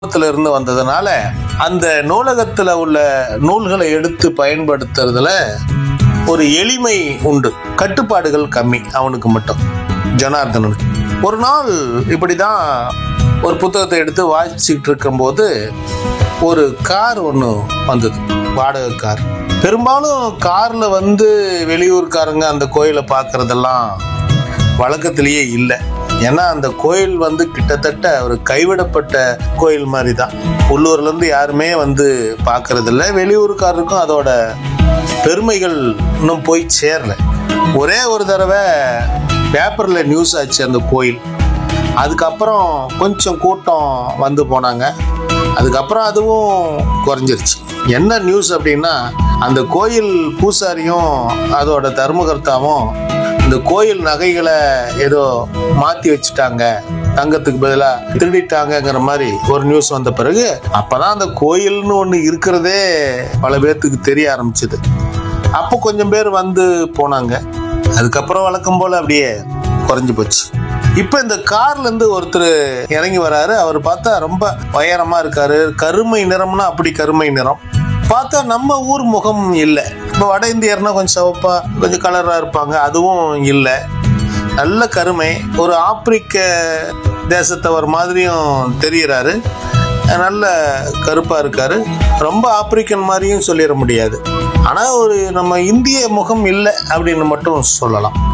நூலகத்துல இருந்து வந்ததுனால அந்த நூலகத்துல உள்ள நூல்களை எடுத்து பயன்படுத்துறதுல ஒரு எளிமை உண்டு கட்டுப்பாடுகள் கம்மி அவனுக்கு மட்டும் ஜனார்தனனுக்கு ஒரு நாள் இப்படிதான் ஒரு புத்தகத்தை எடுத்து வாசிச்சுட்டு இருக்கும்போது ஒரு கார் ஒன்று வந்தது வாடகை கார் பெரும்பாலும் கார்ல வந்து வெளியூர்காரங்க அந்த கோயிலை பார்க்கறதெல்லாம் வழக்கத்திலேயே இல்லை ஏன்னா அந்த கோயில் வந்து கிட்டத்தட்ட ஒரு கைவிடப்பட்ட கோயில் மாதிரி தான் உள்ளூர்ல இருந்து யாருமே வந்து பார்க்கறதில்ல வெளியூர்காரருக்கும் அதோட பெருமைகள் இன்னும் போய் சேரல ஒரே ஒரு தடவை பேப்பர்ல நியூஸ் ஆச்சு அந்த கோயில் அதுக்கப்புறம் கொஞ்சம் கூட்டம் வந்து போனாங்க அதுக்கப்புறம் அதுவும் குறைஞ்சிருச்சு என்ன நியூஸ் அப்படின்னா அந்த கோயில் பூசாரியும் அதோட தர்மகர்த்தாவும் இந்த கோயில் நகைகளை ஏதோ மாத்தி வச்சுட்டாங்க தங்கத்துக்கு பதிலாக திருடிட்டாங்கங்கிற மாதிரி ஒரு நியூஸ் வந்த பிறகு அப்பதான் அந்த கோயில்னு ஒன்று இருக்கிறதே பல பேர்த்துக்கு தெரிய ஆரம்பிச்சது அப்போ கொஞ்சம் பேர் வந்து போனாங்க அதுக்கப்புறம் வழக்கம் போல அப்படியே குறைஞ்சு போச்சு இப்போ இந்த கார்ல இருந்து ஒருத்தர் இறங்கி வராரு அவர் பார்த்தா ரொம்ப உயரமா இருக்காரு கருமை நிறம்னா அப்படி கருமை நிறம் பார்த்தா நம்ம ஊர் முகம் இல்லை இப்போ வட இந்தியர்னா கொஞ்சம் சிவப்பா கொஞ்சம் கலரா இருப்பாங்க அதுவும் இல்லை நல்ல கருமை ஒரு ஆப்பிரிக்க தேசத்தவர் மாதிரியும் தெரியறாரு நல்ல கருப்பா இருக்காரு ரொம்ப ஆப்பிரிக்கன் மாதிரியும் சொல்லிட முடியாது ஆனா ஒரு நம்ம இந்திய முகம் இல்லை அப்படின்னு மட்டும் சொல்லலாம்